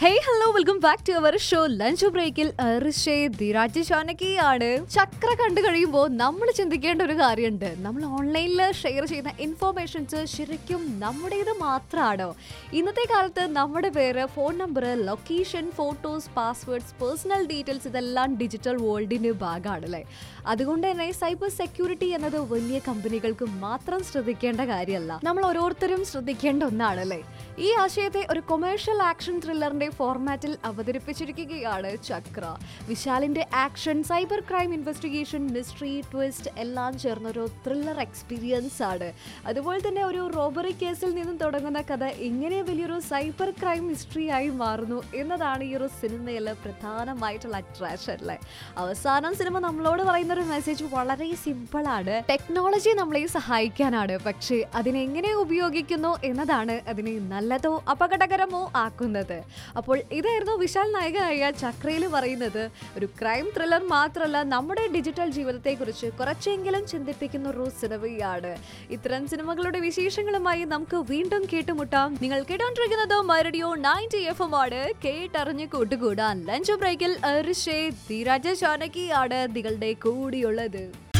hey hello welcome back to our show lunch ബ്രേക്കിൽ ഋഷേ ധിരാജ് ഷാനക്കിയാണ് ചക്ര കണ്ടു കഴിയുമ്പോൾ നമ്മൾ ചിന്തിക്കേണ്ട ഒരു കാര്യമുണ്ട് നമ്മൾ ഓൺലൈനിൽ ഷെയർ ചെയ്യുന്ന ഇൻഫോർമേഷൻസ് ശരിക്കും നമ്മുടേത് മാത്രമാണോ ഇന്നത്തെ കാലത്ത് നമ്മുടെ പേര് phone number location photos passwords personal details ഇതെല്ലാം ഡിജിറ്റൽ വേൾഡിന്റെ ഭാഗമാണല്ലേ അതുകൊണ്ട് തന്നെ സൈബർ സെക്യൂരിറ്റി എന്നത് വലിയ കമ്പനികൾക്ക് മാത്രം ശ്രദ്ധിക്കേണ്ട കാര്യമല്ല നമ്മൾ ഓരോരുത്തരും ശ്രദ്ധിക്കേണ്ട ഒന്നാണല്ലേ ഈ ആശയത്തെ ഒരു കൊമേഴ്ഷ്യൽ ആക്ഷൻ ത്രില്ലറിന്റെ ഫോർമാറ്റിൽ അവതരിപ്പിച്ചിരിക്കുകയാണ് ചക്ര വിശാലിന്റെ action cyber crime investigation mystery twist എല്ലാം ചേർന്ന ഒരു ത്രില്ലർ എക്സ്പീരിയൻസ് ആണ് അതുപോലെ തന്നെ ഒരു റോബറി കേസിൽ നിന്നും തുടങ്ങുന്ന കഥ എങ്ങനെ വലിയൊരു സൈബർ ക്രൈം മിസ്റ്ററി ആയി മാറുന്നു എന്നതാണ് ഈ ഒരു സിനിമയിലെ പ്രധാനമായിട്ടുള്ള അട്രാക്ഷൻ അല്ലേ അവസാനം സിനിമ നമ്മളോട് പറയുന്ന ഒരു മെസ്സേജ് വളരെ സിമ്പിൾ ആണ് ടെക്നോളജി നമ്മളെ സഹായിക്കാനാണ് പക്ഷേ അതിനെങ്ങനെ ഉപയോഗിക്കുന്നു എന്നതാണ് അതിനെ നല്ലതോ അപകടകരമോ ആക്കുന്നത് അപ്പോൾ ഇതായിരുന്നു വിശാൽ നായകനായ ചക്രയിൽ പറയുന്നത് ഒരു ക്രൈം ത്രില്ലർ മാത്രമല്ല നമ്മുടെ ഡിജിറ്റൽ ജീവിതത്തെക്കുറിച്ച് കുറച്ചെങ്കിലും ചിന്തിപ്പിക്കുന്ന ഒരു സിനിമയാണ് ഇത്തരം സിനിമകളുടെ വിശേഷങ്ങളുമായി നമുക്ക് വീണ്ടും കേട്ടുമുട്ടാം നിങ്ങൾ കേട്ടോണ്ടിരിക്കുന്നത് മൈറഡിയോ നയൻറ്റി എഫ് എം ആണ് കേട്ടറിഞ്ഞ് കൂട്ടുകൂടാൻ ലഞ്ച് ബ്രേക്കിൽ ഋഷേ ധീരാജ ചാനകിയാണ് നിങ്ങളുടെ കൂടിയുള്ളത്